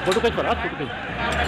photo कैसे बना photo कैसे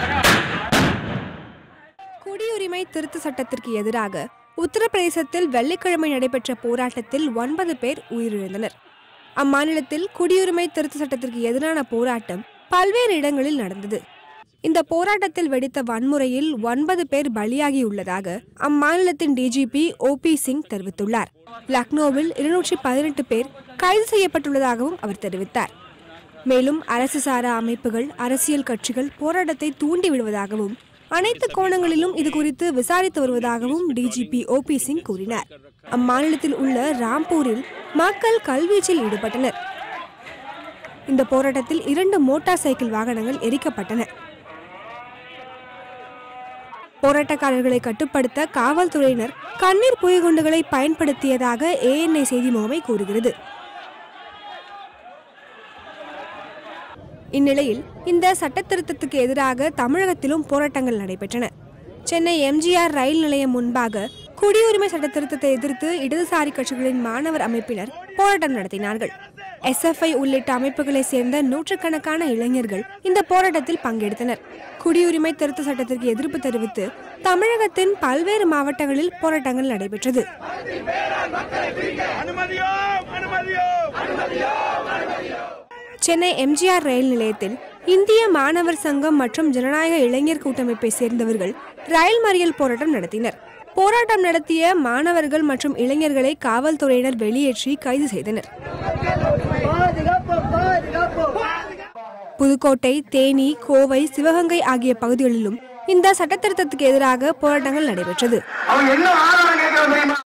குடியுரிமை திருத்த சட்டத்திற்கு எதிராக உத்தரப்பிரதேசத்தில் வெள்ளிக்கிழமை நடைபெற்ற போராட்டத்தில் ஒன்பது பேர் உயிரிழந்தனர் அம்மாநிலத்தில் குடியுரிமை திருத்த சட்டத்திற்கு எதிரான போராட்டம் பல்வேறு இடங்களில் நடந்தது இந்த போராட்டத்தில் வெடித்த வன்முறையில் ஒன்பது பேர் பலியாகியுள்ளதாக அம்மாநிலத்தின் டிஜிபி ஓபி சிங் தெரிவித்துள்ளார் லக்னோவில் இருநூற்றி பதினெட்டு பேர் கைது செய்யப்பட்டுள்ளதாகவும் அவர் தெரிவித்தார் மேலும் அரசு சாரா அமைப்புகள் அரசியல் கட்சிகள் போராட்டத்தை தூண்டி விடுவதாகவும் அனைத்து கோணங்களிலும் இது குறித்து விசாரித்து வருவதாகவும் டிஜிபி ஓபி சிங் கூறினார் அம்மாநிலத்தில் உள்ள ராம்பூரில் மக்கள் கல்வீச்சில் ஈடுபட்டனர் இந்த போராட்டத்தில் இரண்டு மோட்டார் சைக்கிள் வாகனங்கள் எரிக்கப்பட்டன போராட்டக்காரர்களை கட்டுப்படுத்த காவல்துறையினர் கண்ணீர் புகைகுண்டுகளை பயன்படுத்தியதாக ஏஎன்ஐ செய்தி முகமை கூறுகிறது இந்நிலையில் இந்த சட்டத்திருத்தத்துக்கு எதிராக தமிழகத்திலும் போராட்டங்கள் நடைபெற்றன சென்னை எம்ஜிஆர் ரயில் நிலையம் முன்பாக குடியுரிமை சட்டத்திருத்தத்தை எதிர்த்து இடதுசாரி கட்சிகளின் மாணவர் அமைப்பினர் போராட்டம் நடத்தினார்கள் எஸ்எஃப்ஐ உள்ளிட்ட அமைப்புகளை சேர்ந்த நூற்றுக்கணக்கான இளைஞர்கள் இந்த போராட்டத்தில் பங்கெடுத்தனர் குடியுரிமை திருத்த சட்டத்திற்கு எதிர்ப்பு தெரிவித்து தமிழகத்தின் பல்வேறு மாவட்டங்களில் போராட்டங்கள் நடைபெற்றது சென்னை எம்ஜிஆர் ரயில் நிலையத்தில் இந்திய மாணவர் சங்கம் மற்றும் ஜனநாயக இளைஞர் கூட்டமைப்பை சேர்ந்தவர்கள் ரயில் மறியல் போராட்டம் நடத்தினர் போராட்டம் நடத்திய மாணவர்கள் மற்றும் இளைஞர்களை காவல்துறையினர் வெளியேற்றி கைது செய்தனர் புதுக்கோட்டை தேனி கோவை சிவகங்கை ஆகிய பகுதிகளிலும் இந்த சட்டத்திருத்தத்துக்கு எதிராக போராட்டங்கள் நடைபெற்றது அவங்க என்ன ஆதாரம் கேட்கறாங்க தெரியுமா